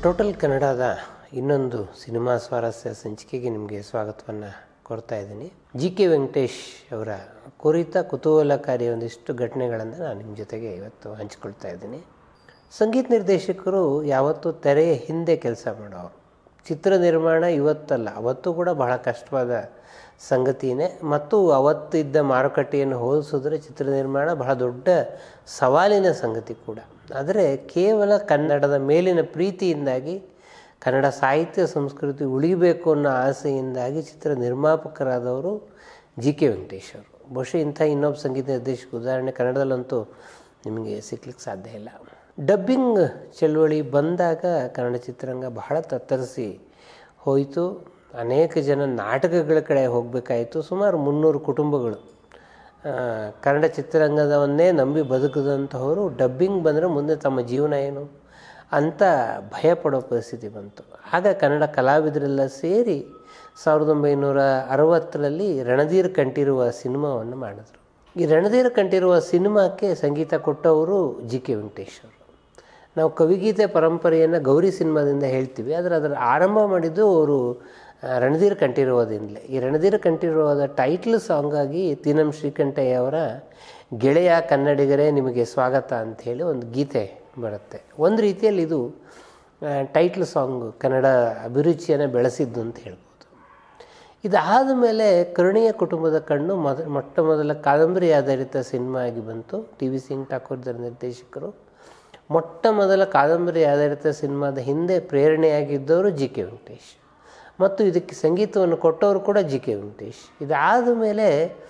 total ಕನ್ನಡದ ಇನ್ನೊಂದು cinema ಸ್ವಾರಸ್ಯ ಸಂಚಿಕೆಗೆ ನಿಮಗೆ ಸ್ವಾಗತವನ್ನು ಕೋರ್ತಾ ಇದ್ದೀನಿ ಜಿ ಕೆ ವೆಂಕಟೇಶ್ ಅವರ ಕುರಿತ ಕುತೂಹಲಕಾರಿ ಒಂದಿಷ್ಟು ಘಟನೆಗಳನ್ನು ನಾನು ನಿಮ್ಮ ಜೊತೆಗೆ ಇವತ್ತು ಹಂಚಿಕೊಳ್ತಾ ಇದ್ದೀನಿ ಸಂಗೀತ ನಿರ್ದೇಶಕರು ಯಾವತ್ತೂ ತೆರೆಯ ಹಿಂದೆ ಕೆಲಸ ಮಾಡೋರು ಚಿತ್ರ ನಿರ್ಮಾಣ ಇವತ್ತಲ್ಲ ಅವತ್ತು ಕೂಡ ಬಹಳ ಕಷ್ಟವಾದ ಸಂಗತಿಯೇ ಮತ್ತು ಅವತ್ತಿದ್ದ ಮಾರುಕಟ್ಟೆಯನ್ನು ಹೋಲಿಸಿದ್ರೆ ಚಿತ್ರ ನಿರ್ಮಾಣ ಬಹಳ ದೊಡ್ಡ ಸವಾಲಿನ ಸಂಗತಿ ಕೂಡ ಆದರೆ ಕೇವಲ ಕನ್ನಡದ ಮೇಲಿನ ಪ್ರೀತಿಯಿಂದಾಗಿ ಕನ್ನಡ ಸಾಹಿತ್ಯ ಸಂಸ್ಕೃತಿ ಉಳಿಬೇಕು ಅನ್ನೋ ಆಸೆಯಿಂದಾಗಿ ಚಿತ್ರ ನಿರ್ಮಾಪಕರಾದವರು ಜಿ ಕೆ ವೆಂಕಟೇಶ್ ಅವರು ಬಹುಶಃ ಇಂಥ ಇನ್ನೊಬ್ಬ ಸಂಗೀತ ನಿರ್ದೇಶಕ ಉದಾಹರಣೆ ಕನ್ನಡದಲ್ಲಂತೂ ನಿಮಗೆ ಸಿಗ್ಲಿಕ್ಕೆ ಸಾಧ್ಯ ಇಲ್ಲ ಡಬ್ಬಿಂಗ್ ಚಳುವಳಿ ಬಂದಾಗ ಕನ್ನಡ ಚಿತ್ರರಂಗ ಬಹಳ ತತ್ತರಿಸಿ ಹೋಯಿತು ಅನೇಕ ಜನ ನಾಟಕಗಳ ಕಡೆ ಹೋಗಬೇಕಾಯಿತು ಸುಮಾರು ಮುನ್ನೂರು ಕುಟುಂಬಗಳು ಕನ್ನಡ ಚಿತ್ರರಂಗದವನ್ನೇ ನಂಬಿ ಬದುಕಿದಂಥವರು ಡಬ್ಬಿಂಗ್ ಬಂದರೆ ಮುಂದೆ ತಮ್ಮ ಜೀವನ ಏನು ಅಂತ ಭಯಪಡೋ ಪರಿಸ್ಥಿತಿ ಬಂತು ಆಗ ಕನ್ನಡ ಕಲಾವಿದರೆಲ್ಲ ಸೇರಿ ಸಾವಿರದ ಒಂಬೈನೂರ ಅರವತ್ತರಲ್ಲಿ ರಣಧೀರ್ ಕಂಠಿರುವ ಸಿನಿಮಾವನ್ನು ಮಾಡಿದ್ರು ಈ ರಣಧೀರ್ ಕಂಠಿರುವ ಸಿನಿಮಾಕ್ಕೆ ಸಂಗೀತ ಕೊಟ್ಟವರು ಜಿ ಕೆ ವೆಂಕಟೇಶ್ ಅವರು ನಾವು ಕವಿಗೀತೆ ಪರಂಪರೆಯನ್ನು ಗೌರಿ ಸಿನಿಮಾದಿಂದ ಹೇಳ್ತೀವಿ ಆದರೆ ಅದರ ಆರಂಭ ಮಾಡಿದ್ದು ಅವರು ರಣಧೀರ್ ಕಂಠಿರುವುದಿಂದಲೇ ಈ ರಣಧೀರ್ ಕಂಠಿರುವುದ ಟೈಟ್ಲ್ ಸಾಂಗಾಗಿ ತೀನಂ ಶ್ರೀಕಂಠಯ್ಯ ಅವರ ಗೆಳೆಯ ಕನ್ನಡಿಗರೇ ನಿಮಗೆ ಸ್ವಾಗತ ಅಂಥೇಳಿ ಒಂದು ಗೀತೆ ಬರುತ್ತೆ ಒಂದು ರೀತಿಯಲ್ಲಿ ಇದು ಟೈಟ್ಲ್ ಸಾಂಗ್ ಕನ್ನಡ ಅಭಿರುಚಿಯನ್ನು ಬೆಳೆಸಿದ್ದು ಅಂತ ಹೇಳ್ಬೋದು ಇದಾದ ಮೇಲೆ ಕರುಣೀಯ ಕುಟುಂಬದ ಕಣ್ಣು ಮೊದ ಮೊಟ್ಟ ಮೊದಲ ಕಾದಂಬರಿ ಆಧಾರಿತ ಸಿನಿಮಾ ಆಗಿ ಬಂತು ಟಿ ವಿ ಸಿಂಗ್ ಠಾಕೂರ್ದರ ನಿರ್ದೇಶಕರು ಮೊಟ್ಟ ಮೊದಲ ಕಾದಂಬರಿ ಆಧಾರಿತ ಸಿನಿಮಾದ ಹಿಂದೆ ಪ್ರೇರಣೆಯಾಗಿದ್ದವರು ಜಿ ಕೆ ವೆಂಕಟೇಶ್ ಮತ್ತು ಇದಕ್ಕೆ ಸಂಗೀತವನ್ನು ಕೊಟ್ಟವರು ಕೂಡ ಜಿ ಕೆ ವೆಂಕಟೇಶ್ ಇದಾದ ಮೇಲೆ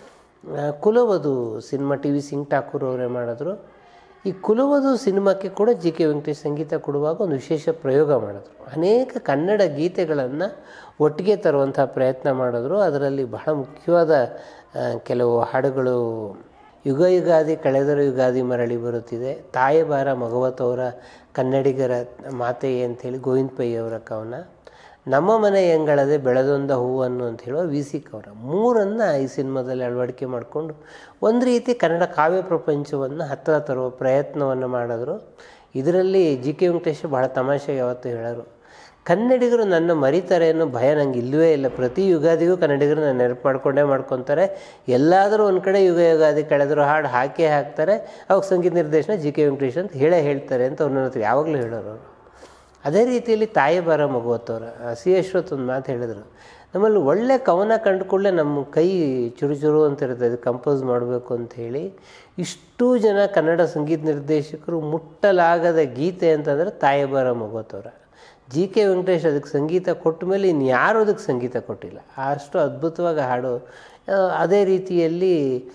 Kulavadhu cinema T V Singh Thakur ಅವರೇ ಮಾಡಿದ್ರು ಈ ಕುಲವಧು ಸಿನಿಮಾಕ್ಕೆ ಕೂಡ ಜಿ ಕೆ ವೆಂಕಟೇಶ್ ಸಂಗೀತ ಕೊಡುವಾಗ ಒಂದು ವಿಶೇಷ ಪ್ರಯೋಗ ಮಾಡಿದ್ರು ಅನೇಕ ಕನ್ನಡ ಗೀತೆಗಳನ್ನು ಒಟ್ಟಿಗೆ ತರುವಂಥ ಪ್ರಯತ್ನ ಮಾಡಿದ್ರು ಅದರಲ್ಲಿ ಬಹಳ ಮುಖ್ಯವಾದ ಕೆಲವು ಹಾಡುಗಳು ಯುಗ ಯುಗಾದಿ ಕಳೆದರೂ ಯುಗಾದಿ ಮರಳಿ ಬರುತ್ತಿದೆ ತಾಯಬಾರ ಮಗವತವರ ಕನ್ನಡಿಗರ ಮಾತೆಯೇ ಅಂಥೇಳಿ ಗೋವಿಂದ ಪೈ ಅವರ ಕವನ ನಮ್ಮ ಮನೆ ಎಂಗಳದೆ ಬೆಳೆದೊಂದ ಹೂವನ್ನು ಅಂತ ಹೇಳುವ ವಿ ಸಿ ಕವರ ಮೂರನ್ನು ಈ ಸಿನಿಮಾದಲ್ಲಿ ಅಳವಡಿಕೆ ಮಾಡಿಕೊಂಡು ಒಂದು ರೀತಿ ಕನ್ನಡ ಕಾವ್ಯ ಪ್ರಪಂಚವನ್ನು ಹತ್ತಿರ ತರುವ ಪ್ರಯತ್ನವನ್ನು ಮಾಡಿದ್ರು ಇದರಲ್ಲಿ ಜಿ ಕೆ ವೆಂಕಟೇಶ್ ಬಹಳ ತಮಾಷೆಗೆ ಯಾವತ್ತೂ ಹೇಳೋರು ಕನ್ನಡಿಗರು ನನ್ನ ಮರಿತಾರೆ ಅನ್ನೋ ಭಯ ನನಗೆ ಇಲ್ಲವೇ ಇಲ್ಲ ಪ್ರತಿ ಯುಗಾದಿಗೂ ಕನ್ನಡಿಗರು ನಾನು ನೆನಪು ಮಾಡ್ಕೊಂಡೇ ಮಾಡ್ಕೊತಾರೆ ಎಲ್ಲಾದರೂ ಒಂದು ಕಡೆ ಯುಗ ಯುಗಾದಿ ಕಳೆದರೂ ಹಾಡು ಹಾಕೇ ಹಾಕ್ತಾರೆ ಅವಾಗ ಸಂಗೀತ ನಿರ್ದೇಶನ ಜಿ ಕೆ ವೆಂಕಟೇಶ್ ಅಂತ ಹೇಳೇ ಹೇಳ್ತಾರೆ ಅಂತ ಅವ್ರ ಹತ್ರ ಯಾವಾಗಲೂ ಹೇಳೋರು ಅವರು ಅದೇ ರೀತಿಯಲ್ಲಿ ತಾಯಿ ಬರ ಮಗುವತ್ತವ್ರ ಸಿ ಅಶ್ವತ್ ಒಂದು ಮಾತು ಹೇಳಿದರು ನಮ್ಮಲ್ಲಿ ಒಳ್ಳೆ ಕವನ ಕಂಡುಕೊಳ್ಳೆ ನಮ್ಮ ಕೈ ಚುರು ಚುರು ಅಂತ ಇರುತ್ತೆ ಅದು ಕಂಪೋಸ್ ಮಾಡಬೇಕು ಅಂತ ಹೇಳಿ ಇಷ್ಟೂ ಜನ ಕನ್ನಡ ಸಂಗೀತ ನಿರ್ದೇಶಕರು ಮುಟ್ಟಲಾಗದ ಗೀತೆ ಅಂತಂದರೆ ತಾಯಿ ಬರ ಮಗುವತ್ತವ್ರ ಜಿ ಕೆ ವೆಂಕಟೇಶ್ ಅದಕ್ಕೆ ಸಂಗೀತ ಕೊಟ್ಟ ಮೇಲೆ ಇನ್ಯಾರೂ ಅದಕ್ಕೆ ಸಂಗೀತ ಕೊಟ್ಟಿಲ್ಲ ಅಷ್ಟು ಅದ್ಭುತವಾಗಿ ಹಾಡು ಅದೇ ರೀತಿಯಲ್ಲಿ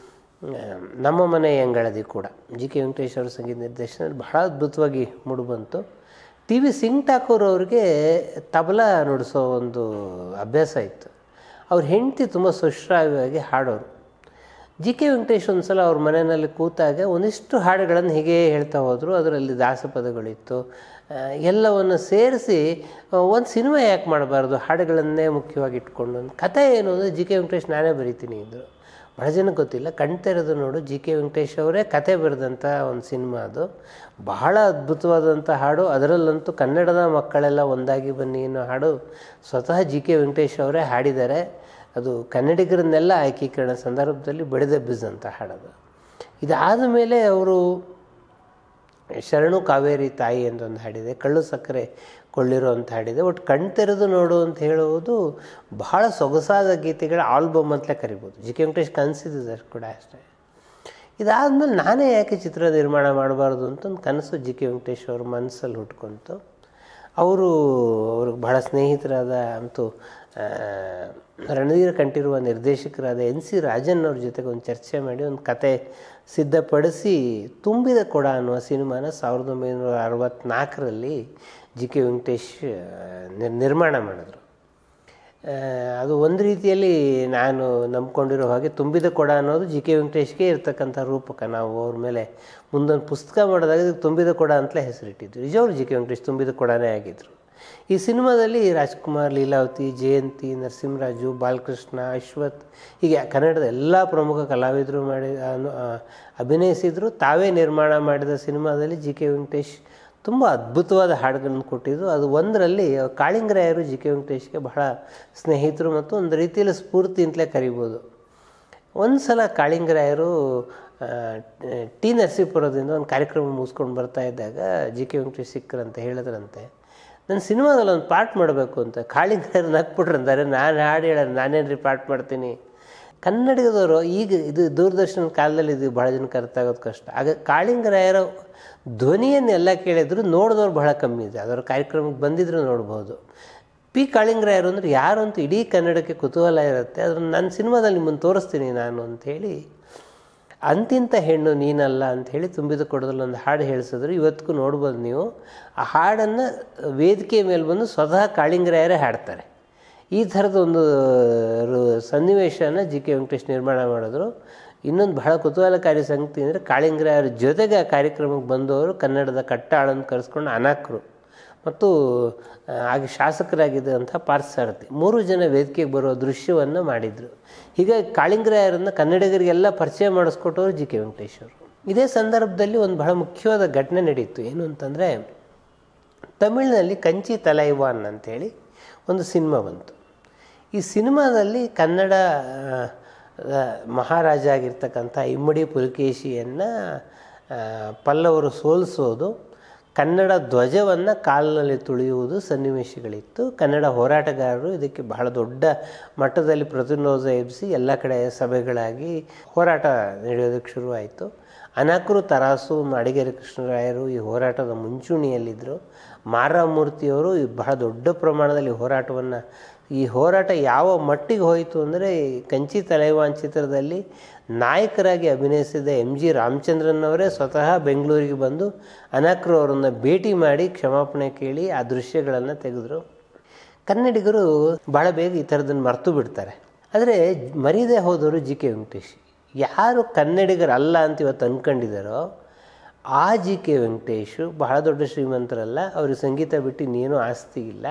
ನಮ್ಮ ಮನೆ ಎಂಗಳದಿ ಕೂಡ ಜಿ ಕೆ ವೆಂಕಟೇಶ್ ಅವರ ಸಂಗೀತ ನಿರ್ದೇಶನ ಬಹಳ ಅದ್ಭುತವಾಗಿ ಮೂಡಿಬಂತು ಟಿ ವಿ ಸಿಂಗ್ ಠಾಕೂರ್ ಅವ್ರಿಗೆ ತಬಲಾ ನುಡಿಸೋ ಒಂದು ಅಭ್ಯಾಸ ಇತ್ತು ಅವ್ರ ಹೆಂಡತಿ ತುಂಬ ಸುಶ್ರಾವ್ಯವಾಗಿ ಹಾಡೋರು ಜಿ ಕೆ ವೆಂಕಟೇಶ್ ಒಂದು ಸಲ ಅವ್ರ ಮನೆಯಲ್ಲಿ ಕೂತಾಗ ಒಂದಿಷ್ಟು ಹಾಡುಗಳನ್ನು ಹೀಗೆ ಹೇಳ್ತಾ ಹೋದರು ಅದರಲ್ಲಿ ದಾಸಪದಗಳಿತ್ತು ಎಲ್ಲವನ್ನು ಸೇರಿಸಿ ಒಂದು ಸಿನಿಮಾ ಯಾಕೆ ಮಾಡಬಾರ್ದು ಹಾಡುಗಳನ್ನೇ ಮುಖ್ಯವಾಗಿ ಇಟ್ಕೊಂಡು ಒಂದು ಕಥೆ ಏನು ಅಂದರೆ ಜಿ ಕೆ ವೆಂಕಟೇಶ್ ನಾನೇ ಬರಿತೀನಿ ಇದ್ದರು ಬಹಳ ಜನಕ್ಕೆ ಗೊತ್ತಿಲ್ಲ ಕಣ್ತೆರೆದು ನೋಡು ಜಿ ಕೆ ವೆಂಕಟೇಶ್ ಅವರೇ ಕತೆ ಬರೆದಂಥ ಒಂದು ಸಿನಿಮಾ ಅದು ಬಹಳ ಅದ್ಭುತವಾದಂಥ ಹಾಡು ಅದರಲ್ಲಂತೂ ಕನ್ನಡದ ಮಕ್ಕಳೆಲ್ಲ ಒಂದಾಗಿ ಬನ್ನಿ ಅನ್ನೋ ಹಾಡು ಸ್ವತಃ ಜಿ ಕೆ ವೆಂಕಟೇಶ್ ಅವರೇ ಹಾಡಿದ್ದಾರೆ ಅದು ಕನ್ನಡಿಗರನ್ನೆಲ್ಲ ಆಯ್ಕೀಕರಣ ಸಂದರ್ಭದಲ್ಲಿ ಬೆಳೆದೆಬ್ಬಿಸಿದಂಥ ಹಾಡದು ಇದಾದ ಮೇಲೆ ಅವರು ಶರಣು ಕಾವೇರಿ ತಾಯಿ ಅಂತ ಒಂದು ಹಾಡಿದೆ ಕಳ್ಳು ಸಕ್ಕರೆ ಕೊಳ್ಳಿರೋ ಅಂತ ಹಾಡಿದೆ ಒಟ್ಟು ಕಣ್ತೆರೆದು ನೋಡು ಅಂತ ಹೇಳುವುದು ಬಹಳ ಸೊಗಸಾದ ಗೀತೆಗಳ ಆಲ್ಬಮ್ ಅಂತಲೇ ಕರಿಬೋದು ಜಿ ಕೆ ವೆಂಕಟೇಶ್ ಕನಸಿದೆ ಕೂಡ ಅಷ್ಟೇ ಇದಾದಮೇಲೆ ನಾನೇ ಯಾಕೆ ಚಿತ್ರ ನಿರ್ಮಾಣ ಮಾಡಬಾರ್ದು ಅಂತ ಒಂದು ಕನಸು ಜಿ ಕೆ ವೆಂಕಟೇಶ್ ಅವ್ರ ಮನಸ್ಸಲ್ಲಿ ಹುಟ್ಕೊಂತು ಅವರು ಅವ್ರಿಗೆ ಬಹಳ ಸ್ನೇಹಿತರಾದ ಅಂತೂ ರಣಧೀರ ಕಂಠಿರುವ ನಿರ್ದೇಶಕರಾದ ಎನ್ ಸಿ ರಾಜನ್ ಅವ್ರ ಜೊತೆಗೆ ಒಂದು ಚರ್ಚೆ ಮಾಡಿ ಒಂದು ಕತೆ ಸಿದ್ಧಪಡಿಸಿ ತುಂಬಿದ ಕೊಡ ಅನ್ನುವ ಸಿನಿಮಾನ ಸಾವಿರದ ಒಂಬೈನೂರ ಅರವತ್ತ್ನಾಲ್ಕರಲ್ಲಿ ಜಿ ಕೆ ವೆಂಕಟೇಶ್ ನಿರ್ಮಾಣ ಮಾಡಿದ್ರು ಅದು ಒಂದು ರೀತಿಯಲ್ಲಿ ನಾನು ನಂಬ್ಕೊಂಡಿರೋ ಹಾಗೆ ತುಂಬಿದ ಕೊಡ ಅನ್ನೋದು ಜಿ ಕೆ ವೆಂಕಟೇಶ್ಗೆ ಇರ್ತಕ್ಕಂಥ ರೂಪಕ ನಾವು ಅವ್ರ ಮೇಲೆ ಮುಂದೊಂದು ಪುಸ್ತಕ ಮಾಡಿದಾಗ ಇದಕ್ಕೆ ತುಂಬಿದ ಕೊಡ ಅಂತಲೇ ಹೆಸರಿಟ್ಟಿದ್ದು ನಿಜವರು ಜಿ ಕೆ ವೆಂಕಟೇಶ್ ತುಂಬಿದ ಕೊಡನೇ ಆಗಿದ್ದರು ಈ ಸಿನಿಮಾದಲ್ಲಿ ರಾಜ್ಕುಮಾರ್ ಲೀಲಾವತಿ ಜಯಂತಿ ನರಸಿಂಹರಾಜು ಬಾಲಕೃಷ್ಣ ಅಶ್ವಥ್ ಹೀಗೆ ಕನ್ನಡದ ಎಲ್ಲ ಪ್ರಮುಖ ಕಲಾವಿದರು ಮಾಡಿ ಅಭಿನಯಿಸಿದರು ತಾವೇ ನಿರ್ಮಾಣ ಮಾಡಿದ ಸಿನಿಮಾದಲ್ಲಿ ಜಿ ಕೆ ವೆಂಕಟೇಶ್ ತುಂಬ ಅದ್ಭುತವಾದ ಹಾಡುಗಳನ್ನು ಕೊಟ್ಟಿದ್ದು ಅದು ಒಂದರಲ್ಲಿ ಕಾಳಿಂಗರಾಯರು ಜಿ ಕೆ ವೆಂಕಟೇಶ್ಗೆ ಬಹಳ ಸ್ನೇಹಿತರು ಮತ್ತು ಒಂದು ರೀತಿಯಲ್ಲಿ ಸ್ಫೂರ್ತಿ ಅಂತಲೇ ಕರಿಬೋದು ಒಂದು ಸಲ ಕಾಳಿಂಗರಾಯರು ಆ, ಟಿ ನರಸೀಪುರದಿಂದ ಒಂದು ಕಾರ್ಯಕ್ರಮ ಮುಗಿಸ್ಕೊಂಡು ಬರ್ತಾ ಇದ್ದಾಗ ಜಿ ಕೆ ವೆಂಕಟೇಶ್ ಸಿಕ್ಕರಂತೆ ಹೇಳಿದ್ರಂತೆ ನನ್ನ ಸಿನಿಮಾದಲ್ಲಿ ಒಂದು ಪಾಠ ಮಾಡಬೇಕು ಅಂತ ಕಾಳಿಂಗರಾಯರು ನಕ್ಬಿಟ್ರಂತಾರೆ ನಾನು ಹಾಡು ಹೇಳ ನಾನೇನ್ರಿ ಪಾಠ ಮಾಡ್ತೀನಿ ಕನ್ನಡಿಗದವರು ಈಗ ಇದು ದೂರದರ್ಶನ ಕಾಲದಲ್ಲಿ ಇದು ಭಾಳ ಜನಕ್ಕೆ ಅರ್ಥ ಆಗೋದು ಕಷ್ಟ ಆಗ ಕಾಳಿಂಗರಾಯರ ಧ್ವನಿಯನ್ನೆಲ್ಲ ಕೇಳಿದ್ರು ನೋಡಿದವ್ರು ಬಹಳ ಕಮ್ಮಿ ಇದೆ ಅದರ ಕಾರ್ಯಕ್ರಮಕ್ಕೆ ಬಂದಿದ್ರು ನೋಡ್ಬೋದು ಪಿ ಕಾಳಿಂಗರಾಯರು ಅಂದರೆ ಯಾರು ಅಂತ ಇಡೀ ಕನ್ನಡಕ್ಕೆ ಕುತೂಹಲ ಇರುತ್ತೆ ಅದನ್ನು ನನ್ನ ಸಿನಿಮಾದಲ್ಲಿ ನಿಮ್ಮನ್ನು ತೋರಿಸ್ತೀನಿ ನಾನು ಅಂಥೇಳಿ ಅಂತಿಂತ ಹೆಣ್ಣು ನೀನಲ್ಲ ಅಂಥೇಳಿ ತುಂಬಿದ ಕೊಡದಲ್ಲಿ ಒಂದು ಹಾಡು ಹೇಳಿಸಿದ್ರು ಇವತ್ತಿಗೂ ನೋಡ್ಬೋದು ನೀವು ಆ ಹಾಡನ್ನು ವೇದಿಕೆ ಮೇಲೆ ಬಂದು ಸ್ವತಃ ಕಾಳಿಂಗರಾಯರೇ ಹಾಡ್ತಾರೆ ಈ ಥರದ ಒಂದು ರು- ಸನ್ನಿವೇಶನ ಜಿ ಕೆ ವೆಂಕಟೇಶ್ ನಿರ್ಮಾಣ ಮಾಡಿದ್ರು ಇನ್ನೊಂದು ಬಹಳ ಕುತೂಹಲಕಾರಿ ಸಂಗತಿ ಅಂದರೆ ಕಾಳಿಂಗರಾಯರ ಜೊತೆಗೆ ಆ ಕಾರ್ಯಕ್ರಮಕ್ಕೆ ಬಂದವರು ಕನ್ನಡದ ಕಟ್ಟಾಳನ್ನು ಕರೆಸ್ಕೊಂಡು ಅನಾಕ್ರು ಮತ್ತು ಆ, ಆಗ ಶಾಸಕರಾಗಿದ್ದಂಥ ಪಾರ್ಥಸಾರಥಿ ಮೂರು ಜನ ವೇದಿಕೆಗೆ ಬರುವ ದೃಶ್ಯವನ್ನು ಮಾಡಿದರು ಹೀಗಾಗಿ ಕಾಳಿಂಗರಾಯರನ್ನು ಕನ್ನಡಿಗರಿಗೆಲ್ಲ ಪರಿಚಯ ಮಾಡಿಸ್ಕೊಟ್ಟವರು ಜಿ ಕೆ ವೆಂಕಟೇಶ್ ಅವರು ಇದೇ ಸಂದರ್ಭದಲ್ಲಿ ಒಂದು ಬಹಳ ಮುಖ್ಯವಾದ ಘಟನೆ ನಡೀತು ಏನು ಅಂತಂದರೆ ತಮಿಳಿನಲ್ಲಿ ಕಂಚಿ ತಲೈವಾನ್ ಅಂತೇಳಿ ಒಂದು ಸಿನಿಮಾ ಬಂತು ಈ ಸಿನಿಮಾದಲ್ಲಿ ಕನ್ನಡ ಆ, ಮಹಾರಾಜ ಆಗಿರ್ತಕ್ಕಂಥ ಇಮ್ಮಡಿ ಪುಲಕೇಶಿಯನ್ನು ಪಲ್ಲವರು ಸೋಲಿಸೋದು ಕನ್ನಡ ಧ್ವಜವನ್ನು ಕಾಲಿನಲ್ಲಿ ತುಳಿಯುವುದು ಸನ್ನಿವೇಶಗಳಿತ್ತು ಕನ್ನಡ ಹೋರಾಟಗಾರರು ಇದಕ್ಕೆ ಬಹಳ ದೊಡ್ಡ ಮಟ್ಟದಲ್ಲಿ ಪ್ರತಿರೋಧ ಎಬ್ಬಿಸಿ ಎಲ್ಲ ಕಡೆ ಸಭೆಗಳಾಗಿ ಹೋರಾಟ ನಡೆಯೋದಕ್ಕೆ ಶುರುವಾಯಿತು ಅನಕರು ತರಾಸು ಅಡಿಗೆರೆ ಕೃಷ್ಣರಾಯರು ಈ ಹೋರಾಟದ ಮುಂಚೂಣಿಯಲ್ಲಿದ್ದರು ಮಾರಾಮೂರ್ತಿಯವರು ಈ ಬಹಳ ದೊಡ್ಡ ಪ್ರಮಾಣದಲ್ಲಿ ಹೋರಾಟವನ್ನು ಈ ಹೋರಾಟ ಯಾವ ಮಟ್ಟಿಗೆ ಹೋಯಿತು ಅಂದರೆ ಕಂಚಿ ತಲೈವಾನ್ ಚಿತ್ರದಲ್ಲಿ ನಾಯಕರಾಗಿ ಅಭಿನಯಿಸಿದ ಎಮ್ ಜಿ ರಾಮಚಂದ್ರನ್ ಅವರೇ ಸ್ವತಃ ಬೆಂಗಳೂರಿಗೆ ಬಂದು ಅನಕ್ರು ಅವರನ್ನು ಭೇಟಿ ಮಾಡಿ ಕ್ಷಮಾಪಣೆ ಕೇಳಿ ಆ ದೃಶ್ಯಗಳನ್ನು ತೆಗೆದರು ಕನ್ನಡಿಗರು ಭಾಳ ಬೇಗ ಈ ಥರದನ್ನು ಮರೆತು ಬಿಡ್ತಾರೆ ಆದರೆ ಮರೀದೇ ಹೋದವರು ಜಿ ಕೆ ವೆಂಕಟೇಶ್ ಯಾರು ಕನ್ನಡಿಗರಲ್ಲ ಅಂತ ಇವತ್ತು ಅಂದ್ಕೊಂಡಿದ್ದಾರೋ ಆ ಜಿ ಕೆ ವೆಂಕಟೇಶು ಬಹಳ ದೊಡ್ಡ ಶ್ರೀಮಂತರಲ್ಲ ಅವ್ರಿಗೆ ಸಂಗೀತ ಬಿಟ್ಟು ಇನ್ನೇನೂ ಆಸ್ತಿ ಇಲ್ಲ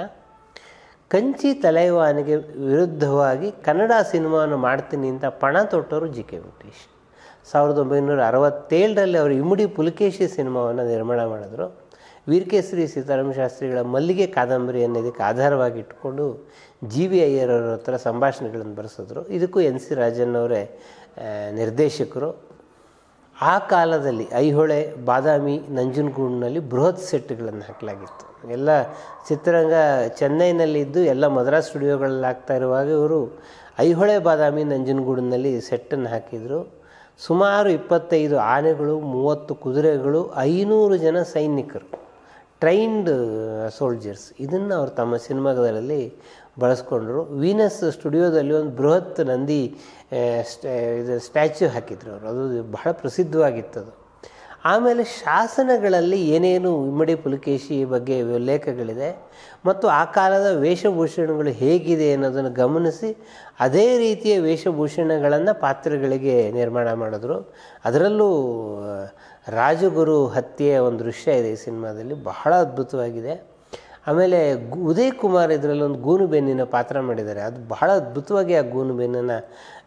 ಕಂಚಿ ತಲೈವಾನಿಗೆ ವಿರುದ್ಧವಾಗಿ ಕನ್ನಡ ಸಿನಿಮಾವನ್ನು ಮಾಡ್ತೀನಿ ಅಂತ ಪಣ ತೊಟ್ಟವರು ಜಿ ಕೆ ವೆಂಕಟೇಶ್ ಸಾವಿರದ ಒಂಬೈನೂರ ಅರವತ್ತೇಳರಲ್ಲಿ ಅವರು ಇಮ್ಮಡಿ ಪುಲಕೇಶಿ ಸಿನಿಮಾವನ್ನು ನಿರ್ಮಾಣ ಮಾಡಿದ್ರು ವೀರಕೇಸರಿ ಸೀತಾರಾಮ ಶಾಸ್ತ್ರಿಗಳ ಮಲ್ಲಿಗೆ ಕಾದಂಬರಿಯನ್ನು ಇದಕ್ಕೆ ಆಧಾರವಾಗಿ ಇಟ್ಕೊಂಡು ಜಿ ವಿ ಅಯ್ಯರವ್ರ ಹತ್ರ ಸಂಭಾಷಣೆಗಳನ್ನು ಬರೆಸಿದ್ರು ಇದಕ್ಕೂ ಎನ್ ಸಿ ರಾಜನ್ ಅವರೇ ಆ, ನಿರ್ದೇಶಕರು ಆ ಕಾಲದಲ್ಲಿ ಐಹೊಳೆ ಬಾದಾಮಿ ನಂಜನಗೂಡಿನಲ್ಲಿ ಬೃಹತ್ ಸೆಟ್ಗಳನ್ನು ಹಾಕಲಾಗಿತ್ತು ಎಲ್ಲ ಚಿತ್ರರಂಗ ಚೆನ್ನೈನಲ್ಲಿದ್ದು ಎಲ್ಲ ಮದ್ರಾಸ್ ಸ್ಟುಡಿಯೋಗಳಲ್ಲಿ ಆಗ್ತಾ ಇರುವಾಗ ಇವರು ಐಹೊಳೆ ಬಾದಾಮಿ ನಂಜನಗೂಡಿನಲ್ಲಿ ಸೆಟ್ಟನ್ನು ಹಾಕಿದರು ಸುಮಾರು ಇಪ್ಪತ್ತೈದು ಆನೆಗಳು ಮೂವತ್ತು ಕುದುರೆಗಳು ಐನೂರು ಜನ ಸೈನಿಕರು ಟ್ರೈನ್ಡ್ ಸೋಲ್ಜರ್ಸ್ ಇದನ್ನು ಅವರು ತಮ್ಮ ಸಿನಿಮಾಗಳಲ್ಲಿ ಬಳಸ್ಕೊಂಡ್ರು ವೀನಸ್ ಸ್ಟುಡಿಯೋದಲ್ಲಿ ಒಂದು ಬೃಹತ್ ನಂದಿ ಆ, ಸ್ಟ್ಯಾ ಇದು ಸ್ಟ್ಯಾಚ್ಯೂ ಹಾಕಿದ್ರು ಅವರು ಅದು ಬಹಳ ಪ್ರಸಿದ್ಧವಾಗಿತ್ತು ಅದು ಆಮೇಲೆ ಶಾಸನಗಳಲ್ಲಿ ಏನೇನು ಇಮ್ಮಡಿ ಪುಲಕೇಶಿ ಬಗ್ಗೆ ಉಲ್ಲೇಖಗಳಿದೆ ಮತ್ತು ಆ ಕಾಲದ ವೇಷಭೂಷಣಗಳು ಹೇಗಿದೆ ಅನ್ನೋದನ್ನು ಗಮನಿಸಿ ಅದೇ ರೀತಿಯ ವೇಷಭೂಷಣಗಳನ್ನು ಪಾತ್ರಗಳಿಗೆ ನಿರ್ಮಾಣ ಮಾಡಿದ್ರು ಅದರಲ್ಲೂ ಆ, ರಾಜಗುರು ಹತ್ಯೆಯ ಒಂದು ದೃಶ್ಯ ಇದೆ ಈ ಸಿನಿಮಾದಲ್ಲಿ ಬಹಳ ಅದ್ಭುತವಾಗಿದೆ ಆಮೇಲೆ ಗು- ಉದಯ್ ಕುಮಾರ್ ಇದರಲ್ಲಿ ಒಂದು ಗೂನು ಬೆನ್ನಿನ ಪಾತ್ರ ಮಾಡಿದ್ದಾರೆ ಅದು ಬಹಳ ಅದ್ಭುತವಾಗಿ ಆ ಗೂನು ಬೆನ್ನನ್ನು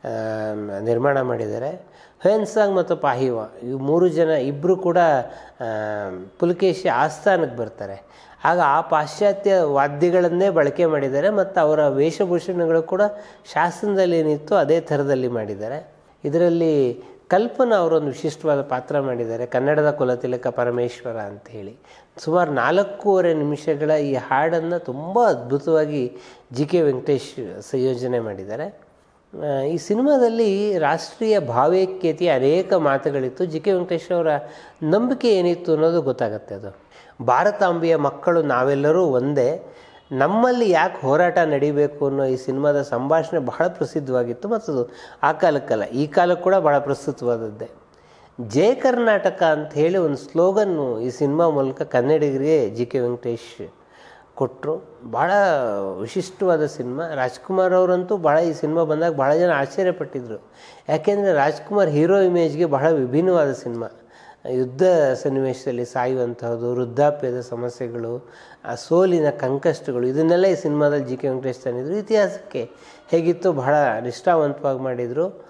ನಿರ್ಮಾಣ ಮಾಡಿದ್ದಾರೆ ಹೆನ್ಸಾಂಗ್ ಮತ್ತು ಪಾಹಿವಾ ಇವು ಮೂರು ಜನ ಇಬ್ಬರು ಕೂಡ ಆ, ಪುಲಕೇಶಿ ಆಸ್ಥಾನಕ್ಕೆ ಬರ್ತಾರೆ ಆಗ ಆ ಪಾಶ್ಚಾತ್ಯ ವಾದ್ಯಗಳನ್ನೇ ಬಳಕೆ ಮಾಡಿದ್ದಾರೆ ಮತ್ತು ಅವರ ವೇಷಭೂಷಣಗಳು ಕೂಡ ಶಾಸನದಲ್ಲಿ ಏನಿತ್ತು ಅದೇ ಥರದಲ್ಲಿ ಮಾಡಿದ್ದಾರೆ ಇದರಲ್ಲಿ ಕಲ್ಪನಾ ಅವರೊಂದು ವಿಶಿಷ್ಟವಾದ ಪಾತ್ರ ಮಾಡಿದ್ದಾರೆ ಕನ್ನಡದ ಕುಲತಿಲಕ ಪರಮೇಶ್ವರ ಅಂತ ಹೇಳಿ ಸುಮಾರು ನಾಲ್ಕೂವರೆ ನಿಮಿಷಗಳ ಈ ಹಾಡನ್ನು ತುಂಬ ಅದ್ಭುತವಾಗಿ ಜಿ ಕೆ ವೆಂಕಟೇಶ್ ಸಂಯೋಜನೆ ಮಾಡಿದ್ದಾರೆ ಆ, ಈ ಸಿನಿಮಾದಲ್ಲಿ ರಾಷ್ಟ್ರೀಯ ಭಾವೈಕ್ಯತೆಯ ಅನೇಕ ಮಾತುಗಳಿತ್ತು ಜಿ ಕೆ ವೆಂಕಟೇಶ್ ಅವರ ನಂಬಿಕೆ ಏನಿತ್ತು ಅನ್ನೋದು ಗೊತ್ತಾಗುತ್ತೆ ಅದು ಭಾರತಾಂಬೆಯ ಮಕ್ಕಳು ನಾವೆಲ್ಲರೂ ಒಂದೇ ನಮ್ಮಲ್ಲಿ ಯಾಕೆ ಹೋರಾಟ ನಡಿಬೇಕು ಅನ್ನೋ ಈ ಸಿನಿಮಾದ ಸಂಭಾಷಣೆ ಬಹಳ ಪ್ರಸಿದ್ಧವಾಗಿತ್ತು ಮತ್ತು ಅದು ಆ ಕಾಲಕ್ಕಲ್ಲ ಈ ಕಾಲಕ್ಕೆ ಕೂಡ ಬಹಳ ಪ್ರಸ್ತುತವಾದದ್ದೇ ಜಯ ಕರ್ನಾಟಕ ಅಂತ ಹೇಳಿ ಒಂದು ಸ್ಲೋಗನ್ನು ಈ ಸಿನಿಮಾ ಮೂಲಕ ಕನ್ನಡಿಗರಿಗೆ ಜಿ ಕೆ ವೆಂಕಟೇಶ್ ಕೊಟ್ಟರು ಭಾಳ ವಿಶಿಷ್ಟವಾದ ಸಿನಿಮಾ ರಾಜ್ಕುಮಾರ್ ಅವರಂತೂ ಭಾಳ ಈ ಸಿನಿಮಾ ಬಂದಾಗ ಭಾಳ ಜನ ಆಶ್ಚರ್ಯಪಟ್ಟಿದ್ರು ಯಾಕೆಂದರೆ ರಾಜ್ಕುಮಾರ್ ಹೀರೋ ಇಮೇಜ್ಗೆ ಬಹಳ ವಿಭಿನ್ನವಾದ ಸಿನಿಮಾ ಯುದ್ಧ ಸನ್ನಿವೇಶದಲ್ಲಿ ಸಾಯುವಂತಹದ್ದು ವೃದ್ಧಾಪ್ಯದ ಸಮಸ್ಯೆಗಳು ಆ ಸೋಲಿನ ಕಂಕಷ್ಟಗಳು ಇದನ್ನೆಲ್ಲ ಈ ಸಿನಿಮಾದಲ್ಲಿ ಜಿ ಕೆ ವೆಂಕಟೇಶ್ ತಂದಿದ್ರು ಇತಿಹಾಸಕ್ಕೆ ಹೇಗಿತ್ತು ಬಹಳ ನಿಷ್ಠಾವಂತವಾಗಿ ಮಾಡಿದರು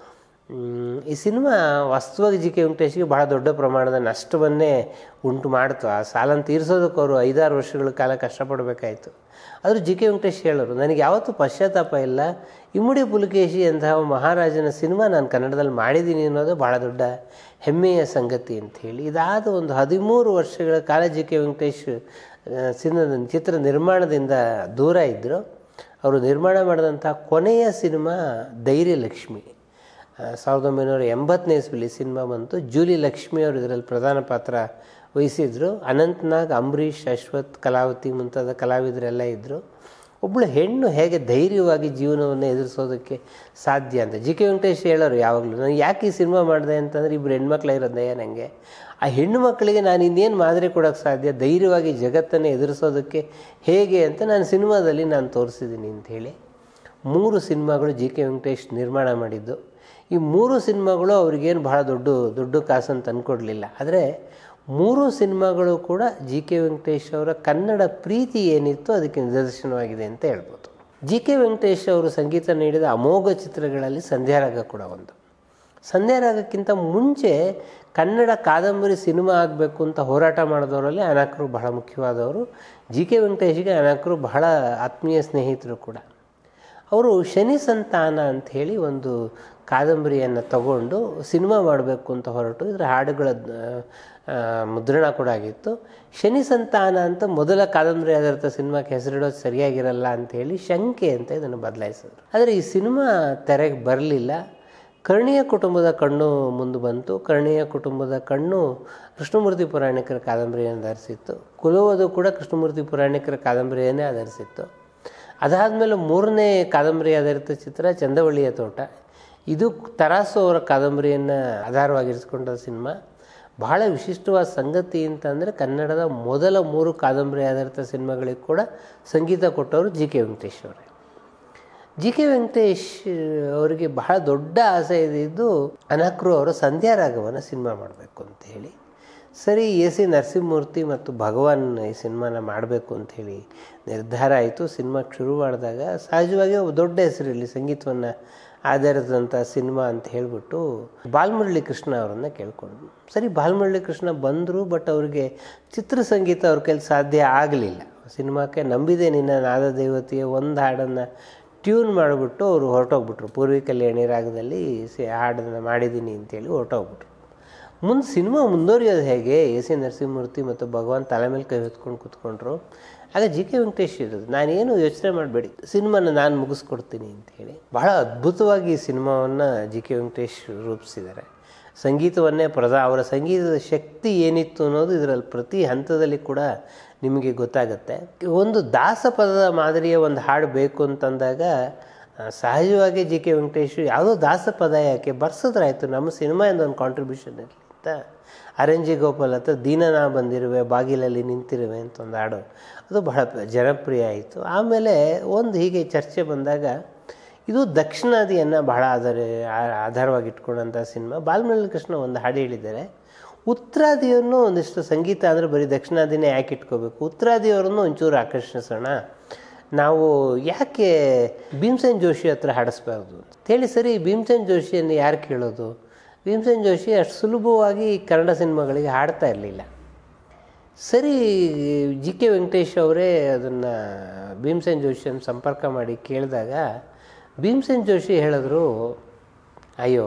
ಮ್, ಈ ಸಿನಿಮಾ ವಾಸ್ತವವಾಗಿ ಜಿ ಕೆ ವೆಂಕಟೇಶ್ಗೆ ಬಹಳ ದೊಡ್ಡ ಪ್ರಮಾಣದ ನಷ್ಟವನ್ನೇ ಉಂಟು ಮಾಡ್ತು ಆ ಸಾಲನ್ನು ತೀರಿಸೋದಕ್ಕೆ ಅವರು ಐದಾರು ವರ್ಷಗಳ ಕಾಲ ಕಷ್ಟಪಡಬೇಕಾಯಿತು ಆದರೂ ಜಿ ಕೆ ವೆಂಕಟೇಶ್ ಹೇಳೋರು ನನಗೆ ಯಾವತ್ತೂ ಪಶ್ಚಾತ್ತಾಪ ಇಲ್ಲ ಇಮ್ಮಡಿ ಪುಲಕೇಶಿ ಅಂತಹ ಮಹಾರಾಜನ ಸಿನಿಮಾ ನಾನು ಕನ್ನಡದಲ್ಲಿ ಮಾಡಿದ್ದೀನಿ ಅನ್ನೋದು ಭಾಳ ದೊಡ್ಡ ಹೆಮ್ಮೆಯ ಸಂಗತಿ ಅಂತ ಹೇಳಿ ಇದಾದ ಒಂದು ಹದಿಮೂರು ವರ್ಷಗಳ ಕಾಲ ಜಿ ಕೆ ವೆಂಕಟೇಶ್ ಆ, ಸಿನಿಮಾ ಚಿತ್ರ ನಿರ್ಮಾಣದಿಂದ ದೂರ ಇದ್ದರು ಅವರು ನಿರ್ಮಾಣ ಮಾಡಿದಂಥ ಕೊನೆಯ ಸಿನಿಮಾ ಧೈರ್ಯ ಲಕ್ಷ್ಮಿ ಆ, ಸಾವಿರದ ಒಂಬೈನೂರ ಎಂಬತ್ತನೇ ಇಸ್ವಿಲಿ ಸಿನಿಮಾ ಬಂತು ಜೂಲಿ ಲಕ್ಷ್ಮಿ ಅವರು ಇದರಲ್ಲಿ ಪ್ರಧಾನ ಪಾತ್ರ ವಹಿಸಿದ್ರು ಅನಂತ್ನಾಗ್ ಅಂಬರೀಷ್ ಅಶ್ವಥ್ ಕಲಾವತಿ ಮುಂತಾದ ಕಲಾವಿದರೆಲ್ಲ ಇದ್ದರು ಒಬ್ಬಳು ಹೆಣ್ಣು ಹೇಗೆ ಧೈರ್ಯವಾಗಿ ಜೀವನವನ್ನು ಎದುರಿಸೋದಕ್ಕೆ ಸಾಧ್ಯ ಅಂತ ಜಿ ಕೆ ವೆಂಕಟೇಶ್ ಹೇಳೋರು ಯಾವಾಗಲೂ ನಾನು ಯಾಕೆ ಈ ಸಿನಿಮಾ ಮಾಡಿದೆ ಅಂತಂದರೆ ಇಬ್ಬರು ಹೆಣ್ಮಕ್ಳು ಇರೋದಯ್ಯ ನನಗೆ ಆ ಹೆಣ್ಣು ಮಕ್ಕಳಿಗೆ ನಾನು ಇನ್ನೇನು ಮಾದರಿ ಕೊಡೋಕ್ಕೆ ಸಾಧ್ಯ ಧೈರ್ಯವಾಗಿ ಜಗತ್ತನ್ನು ಎದುರಿಸೋದಕ್ಕೆ ಹೇಗೆ ಅಂತ ನಾನು ಸಿನಿಮಾದಲ್ಲಿ ನಾನು ತೋರಿಸಿದ್ದೀನಿ ಅಂಥೇಳಿ ಮೂರು ಸಿನಿಮಾಗಳು ಜಿ ಕೆ ವೆಂಕಟೇಶ್ ನಿರ್ಮಾಣ ಮಾಡಿದ್ದು ಈ ಮೂರು ಸಿನಿಮಾಗಳು ಅವ್ರಿಗೇನು ಬಹಳ ದೊಡ್ಡ ದೊಡ್ಡ ಕಾಸಂತ ತಂದ್ಕೊಡ್ಲಿಲ್ಲ ಆದರೆ ಮೂರು ಸಿನಿಮಾಗಳು ಕೂಡ ಜಿ ಕೆ ವೆಂಕಟೇಶ್ ಅವರ ಕನ್ನಡ ಪ್ರೀತಿ ಏನಿತ್ತು ಅದಕ್ಕೆ ನಿದರ್ಶನವಾಗಿದೆ ಅಂತ ಹೇಳ್ಬೋದು ಜಿ ಕೆ ವೆಂಕಟೇಶ್ ಅವರು ಸಂಗೀತ ನೀಡಿದ ಅಮೋಘ ಚಿತ್ರಗಳಲ್ಲಿ ಸಂಧ್ಯಾರಾಗ ಕೂಡ ಒಂದು ಸಂಧ್ಯಾರಾಗಕ್ಕಿಂತ ಮುಂಚೆ ಕನ್ನಡ ಕಾದಂಬರಿ ಸಿನಿಮಾ ಆಗಬೇಕು ಅಂತ ಹೋರಾಟ ಮಾಡಿದವರಲ್ಲಿ ಅನಾಕರು ಬಹಳ ಮುಖ್ಯವಾದವರು ಜಿ ಕೆ ವೆಂಕಟೇಶ್ಗೆ ಅನಾಕರು ಬಹಳ ಆತ್ಮೀಯ ಸ್ನೇಹಿತರು ಕೂಡ ಅವರು ಶನಿ ಸಂತಾನ ಅಂತ ಹೇಳಿ ಒಂದು ಕಾದಂಬರಿಯನ್ನು ತಗೊಂಡು ಸಿನಿಮಾ ಮಾಡಬೇಕು ಅಂತ ಹೊರಟು ಇದರ ಹಾಡುಗಳ ಆ, ಮುದ್ರಣ ಕೂಡ ಆಗಿತ್ತು ಶನಿ ಸಂತಾನ ಅಂತ ಮೊದಲ ಕಾದಂಬರಿ ಆಧಾರಿತ ಸಿನಿಮಾಕ್ಕೆ ಹೆಸರಿಡೋದು ಸರಿಯಾಗಿರಲ್ಲ ಅಂತ ಹೇಳಿ ಶಂಕೆ ಅಂತ ಇದನ್ನು ಬದಲಾಯಿಸಿದ್ರು ಆದರೆ ಈ ಸಿನಿಮಾ ತೆರೆಗೆ ಬರಲಿಲ್ಲ ಕರ್ಣಿಯ ಕುಟುಂಬದ ಕಣ್ಣು ಮುಂದೆ ಬಂತು ಕರ್ಣಿಯ ಕುಟುಂಬದ ಕಣ್ಣು ಕೃಷ್ಣಮೂರ್ತಿ ಪುರಾಣಿಕರ ಕಾದಂಬರಿಯನ್ನು ಧರಿಸಿತ್ತು ಕುಲುವುದು ಕೂಡ ಕೃಷ್ಣಮೂರ್ತಿ ಪುರಾಣಿಕರ ಕಾದಂಬರಿಯನ್ನೇ ಆಧರಿಸಿತ್ತು ಅದಾದಮೇಲೆ ಮೂರನೇ ಕಾದಂಬರಿ ಆಧಾರಿತ ಚಿತ್ರ ಚಂದವಳ್ಳಿಯ ತೋಟ ಇದು ತರಾಸು ಅವರ ಕಾದಂಬರಿಯನ್ನು ಆಧಾರವಾಗಿರಿಸಿಕೊಂಡ ಸಿನಿಮಾ ಬಹಳ ವಿಶಿಷ್ಟವಾದ ಸಂಗತಿ ಅಂತಂದರೆ ಕನ್ನಡದ ಮೊದಲ ಮೂರು ಕಾದಂಬರಿ ಆಧಾರಿತ ಸಿನಿಮಾಗಳಿಗೆ ಕೂಡ ಸಂಗೀತ ಕೊಟ್ಟವರು ಜಿ ಕೆ ವೆಂಕಟೇಶ್ ಅವರೇ ಜಿ ಕೆ ವೆಂಕಟೇಶ್ ಅವರಿಗೆ ಬಹಳ ದೊಡ್ಡ ಆಸೆ ಇದ್ದಿದ್ದು ಅನಕ್ರು ಅವರು ಸಂಧ್ಯಾರಾಗವನ್ನು ಸಿನಿಮಾ ಮಾಡಬೇಕು ಅಂತ ಹೇಳಿ ಸರಿ ಎ ಸಿ ನರಸಿಂಹಮೂರ್ತಿ ಮತ್ತು ಭಗವಾನ್ ಈ ಸಿನಿಮಾನ ಮಾಡಬೇಕು ಅಂಥೇಳಿ ನಿರ್ಧಾರ ಆಯಿತು ಸಿನಿಮಾ ಶುರು ಮಾಡಿದಾಗ ಸಹಜವಾಗಿ ಒಬ್ಬ ದೊಡ್ಡ ಹೆಸರಿರಲಿ ಸಂಗೀತವನ್ನು ಆಧಾರಿಸಿದಂಥ ಸಿನಿಮಾ ಅಂತ ಹೇಳಿಬಿಟ್ಟು ಬಾಲ್ಮುರಳಿ ಕೃಷ್ಣ ಅವರನ್ನು ಕೇಳ್ಕೊಂಡ್ರು ಸರಿ ಬಾಲ್ಮುರಳಿ ಕೃಷ್ಣ ಬಂದರು ಬಟ್ ಅವ್ರಿಗೆ ಚಿತ್ರ ಸಂಗೀತ ಅವ್ರ ಕೈಲಿ ಸಾಧ್ಯ ಆಗಲಿಲ್ಲ ಸಿನಿಮಾಕ್ಕೆ ನಂಬಿದೆ ನಿನ್ನ ನಾದ ದೇವತೆಯ ಒಂದು ಹಾಡನ್ನು ಟ್ಯೂನ್ ಮಾಡಿಬಿಟ್ಟು ಅವರು ಹೊರಟೋಗ್ಬಿಟ್ರು ಪೂರ್ವಿ ಕಲ್ಯಾಣಿ ರಾಗದಲ್ಲಿ ಸಿ ಹಾಡನ್ನು ಮಾಡಿದ್ದೀನಿ ಅಂತೇಳಿ ಹೊರಟೋಗ್ಬಿಟ್ರು ಮುಂದೆ ಸಿನಿಮಾ ಮುಂದುವರಿಯೋದು ಹೇಗೆ ಎ ಸಿ ನರಸಿಂಹಮೂರ್ತಿ ಮತ್ತು ಭಗವಾನ್ ತಲೆ ಮೇಲೆ ಕೈ ಹೊತ್ಕೊಂಡು ಕೂತ್ಕೊಂಡ್ರು ಆಗ ಜಿ ಕೆ ವೆಂಕಟೇಶ್ ಇರೋದು ನಾನೇನು ಯೋಚನೆ ಮಾಡಬೇಡಿ ಸಿನಿಮಾನ ನಾನು ಮುಗಿಸ್ಕೊಡ್ತೀನಿ ಅಂತೇಳಿ ಬಹಳ ಅದ್ಭುತವಾಗಿ ಈ ಸಿನಿಮಾವನ್ನು ಜಿ ಕೆ ವೆಂಕಟೇಶ್ ರೂಪಿಸಿದ್ದಾರೆ ಸಂಗೀತವನ್ನೇ ಪ್ರಧಾ ಅವರ ಸಂಗೀತದ ಶಕ್ತಿ ಏನಿತ್ತು ಅನ್ನೋದು ಇದರಲ್ಲಿ ಪ್ರತಿ ಹಂತದಲ್ಲಿ ಕೂಡ ನಿಮಗೆ ಗೊತ್ತಾಗುತ್ತೆ ಒಂದು ದಾಸಪದದ ಮಾದರಿಯ ಒಂದು ಹಾಡು ಬೇಕು ಅಂತಂದಾಗ ಆ, ಸಹಜವಾಗಿ ಜಿ ಕೆ ವೆಂಕಟೇಶ್ ಯಾವುದೋ ದಾಸಪದ ಯಾಕೆ ಬರ್ಸಿದ್ರಾಯ್ತು ನಮ್ಮ ಸಿನಿಮಾಯಿಂದ ಒಂದು ಕಾಂಟ್ರಿಬ್ಯೂಷನ್ ಇರಲಿ ಅಂತ ಅರಂಜಿ ಗೋಪಾಲ್ ಹತ್ರ ದೀನನಾ ಬಂದಿರುವೆ ಬಾಗಿಲಲ್ಲಿ ನಿಂತಿರುವೆ ಅಂತ ಒಂದು ಹಾಡು ಅದು ಬಹಳ ಜನಪ್ರಿಯ ಆಯಿತು ಆಮೇಲೆ ಒಂದು ಹೀಗೆ ಚರ್ಚೆ ಬಂದಾಗ ಇದು ದಕ್ಷಿಣಾದಿಯನ್ನು ಬಹಳ ಆಧಾರ ಆ- ಆಧಾರವಾಗಿ ಇಟ್ಕೊಂಡಂಥ ಸಿನಿಮಾ ಬಾಲ್ಮುರಳಿ ಕೃಷ್ಣ ಒಂದು ಹಾಡು ಹೇಳಿದ್ದಾರೆ ಉತ್ತರಾದಿಯನ್ನು ಒಂದಿಷ್ಟು ಸಂಗೀತ ಅಂದರೆ ಬರೀ ದಕ್ಷಿಣಾದಿನೇ ಯಾಕೆ ಇಟ್ಕೋಬೇಕು ಉತ್ತರಾದಿಯವರನ್ನು ಒಂಚೂರು ಆಕರ್ಷಿಸೋಣ ನಾವು ಯಾಕೆ ಭೀಮ್ಸೇನ್ ಜೋಶಿ ಹತ್ರ ಹಾಡಿಸ್ಬಾರ್ದು ಅಂತ ಹೇಳಿ ಸರಿ ಭೀಮ್ಸೇನ್ ಜೋಶಿಯನ್ನು ಯಾರು ಕೇಳೋದು ಭೀಮ್ಸೇನ್ ಜೋಶಿ ಅಷ್ಟು ಸುಲಭವಾಗಿ ಕನ್ನಡ ಸಿನಿಮಾಗಳಿಗೆ ಹಾಡ್ತಾ ಇರಲಿಲ್ಲ ಸರಿ ಜಿ ಕೆ ವೆಂಕಟೇಶ್ ಅವರೇ ಅದನ್ನು ಭೀಮ್ಸೇನ್ ಜೋಶಿಯನ್ನು ಸಂಪರ್ಕ ಮಾಡಿ ಕೇಳಿದಾಗ ಭೀಮ್ಸೇನ್ ಜೋಶಿ ಹೇಳಿದ್ರು ಅಯ್ಯೋ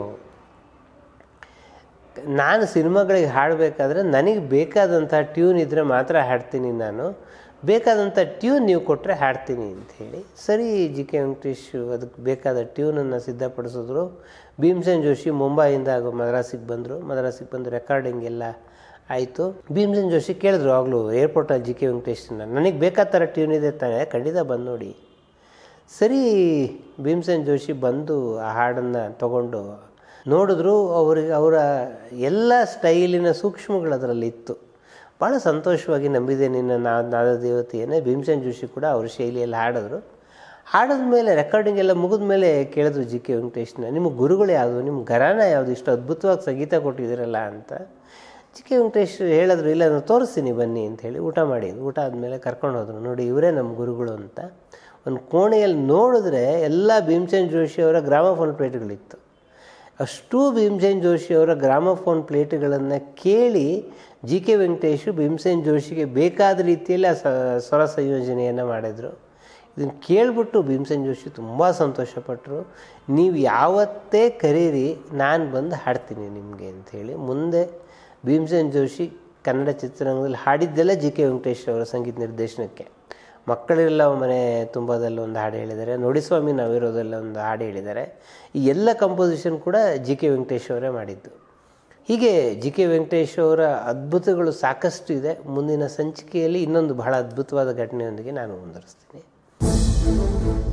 ನಾನು ಸಿನಿಮಾಗಳಿಗೆ ಹಾಡಬೇಕಾದ್ರೆ ನನಗೆ ಬೇಕಾದಂಥ ಟ್ಯೂನ್ ಇದ್ದರೆ ಮಾತ್ರ ಹಾಡ್ತೀನಿ ನಾನು ಬೇಕಾದಂಥ ಟ್ಯೂನ್ ನೀವು ಕೊಟ್ಟರೆ ಹಾಡ್ತೀನಿ ಅಂಥೇಳಿ ಸರಿ ಜಿ ಕೆ ವೆಂಕಟೇಶ್ ಅದಕ್ಕೆ ಬೇಕಾದ ಟ್ಯೂನನ್ನು ಸಿದ್ಧಪಡಿಸಿದ್ರು ಭೀಮ್ಸೇನ್ ಜೋಶಿ ಮುಂಬೈಯಿಂದ ಆಗೋ ಮದ್ರಾಸಿಗೆ ಬಂದರು ಮದ್ರಾಸಿಗೆ ಬಂದು ರೆಕಾರ್ಡಿಂಗ್ ಎಲ್ಲ ಆಯಿತು ಭೀಮ್ಸೇನ್ ಜೋಶಿ ಕೇಳಿದ್ರು ಆಗಲೂ ಏರ್ಪೋರ್ಟಲ್ಲಿ ಜಿ ಕೆ ವೆಂಕಟೇಶನ್ನ ನನಗೆ ಬೇಕಾದ ಥರ ಟ್ಯೂನ್ ಇದೆ ತಾನೆ ಖಂಡಿತ ಬಂದು ನೋಡಿ ಸರಿ ಭೀಮ್ಸೇನ್ ಜೋಶಿ ಬಂದು ಆ ಹಾಡನ್ನು ತಗೊಂಡು ನೋಡಿದ್ರು ಅವ್ರಿಗೆ ಅವರ ಎಲ್ಲ ಸ್ಟೈಲಿನ ಸೂಕ್ಷ್ಮಗಳು ಅದರಲ್ಲಿ ಇತ್ತು ಭಾಳ ಸಂತೋಷವಾಗಿ ನಂಬಿದೆ ನಿನ್ನ ನಾ ನಾದ ದೇವತೆಯನ್ನೇ ಭೀಮ್ಸೇನ್ ಜೋಶಿ ಕೂಡ ಅವ್ರ ಶೈಲಿಯಲ್ಲಿ ಹಾಡಿದ್ರು ಹಾಡಿದ ಮೇಲೆ ರೆಕಾರ್ಡಿಂಗ್ ಎಲ್ಲ ಮುಗಿದ ಮೇಲೆ ಕೇಳಿದ್ರು ಜಿ ಕೆ ವೆಂಕಟೇಶ್ನ ನಿಮ್ಮ ಗುರುಗಳು ಯಾವುದು ನಿಮ್ಮ ಗರಾನ ಯಾವುದು ಇಷ್ಟು ಅದ್ಭುತವಾಗಿ ಸಂಗೀತ ಕೊಟ್ಟಿದ್ದೀರಲ್ಲ ಅಂತ ಜಿ ಕೆ ವೆಂಕಟೇಶ್ ಹೇಳಿದ್ರು ಇಲ್ಲ ನಾನು ತೋರಿಸ್ತೀನಿ ಬನ್ನಿ ಅಂತ ಹೇಳಿ ಊಟ ಮಾಡಿ ಊಟ ಆದಮೇಲೆ ಕರ್ಕೊಂಡು ಹೋದ್ರು ನೋಡಿ ಇವರೇ ನಮ್ಮ ಗುರುಗಳು ಅಂತ ಒಂದು ಕೋಣೆಯಲ್ಲಿ ನೋಡಿದ್ರೆ ಎಲ್ಲ ಭೀಮ್ಸೇನ್ ಜೋಶಿ ಅವರ ಗ್ರಾಮಫೋನ್ ಪ್ಲೇಟ್ಗಳಿತ್ತು ಅಷ್ಟೂ ಭೀಮಸೇನ್ ಜೋಶಿಯವರ ಗ್ರಾಮಫೋನ್ ಪ್ಲೇಟ್ಗಳನ್ನು ಕೇಳಿ ಜಿ ಕೆ ವೆಂಕಟೇಶು ಭೀಮಸೇನ್ ಜೋಶಿಗೆ ಬೇಕಾದ ರೀತಿಯಲ್ಲಿ ಆ ಸ ಸ್ವರ ಸಂಯೋಜನೆಯನ್ನು ಮಾಡಿದರು ಇದನ್ನು ಕೇಳಿಬಿಟ್ಟು ಭೀಮಸೇನ್ ಜೋಶಿ ತುಂಬ ಸಂತೋಷಪಟ್ಟರು ನೀವು ಯಾವತ್ತೇ ಕರೀರಿ ನಾನು ಬಂದು ಹಾಡ್ತೀನಿ ನಿಮಗೆ ಅಂಥೇಳಿ ಮುಂದೆ ಭೀಮಸೇನ್ ಜೋಶಿ ಕನ್ನಡ ಚಿತ್ರರಂಗದಲ್ಲಿ ಹಾಡಿದ್ದೆಲ್ಲ ಜಿ ಕೆ ವೆಂಕಟೇಶ್ ಅವರ ಸಂಗೀತ ನಿರ್ದೇಶನಕ್ಕೆ ಮಕ್ಕಳೆಲ್ಲ ಮನೆ ತುಂಬದಲ್ಲಿ ಒಂದು ಹಾಡು ಹೇಳಿದ್ದಾರೆ ನುಡಿಸ್ವಾಮಿ ನಾವಿರೋದೆಲ್ಲ ಒಂದು ಹಾಡು ಹೇಳಿದ್ದಾರೆ ಈ ಎಲ್ಲ ಕಂಪೋಸಿಷನ್ ಕೂಡ ಜಿ ಕೆ ವೆಂಕಟೇಶ್ ಅವರೇ ಮಾಡಿದ್ದು ಹೀಗೆ ಜಿ ಕೆ ವೆಂಕಟೇಶ್ ಅವರ ಅದ್ಭುತಗಳು ಸಾಕಷ್ಟು ಇದೆ ಮುಂದಿನ ಸಂಚಿಕೆಯಲ್ಲಿ ಇನ್ನೊಂದು ಬಹಳ ಅದ್ಭುತವಾದ ಘಟನೆಯೊಂದಿಗೆ ನಾನು ಮುಂದುವರಿಸ್ತೀನಿ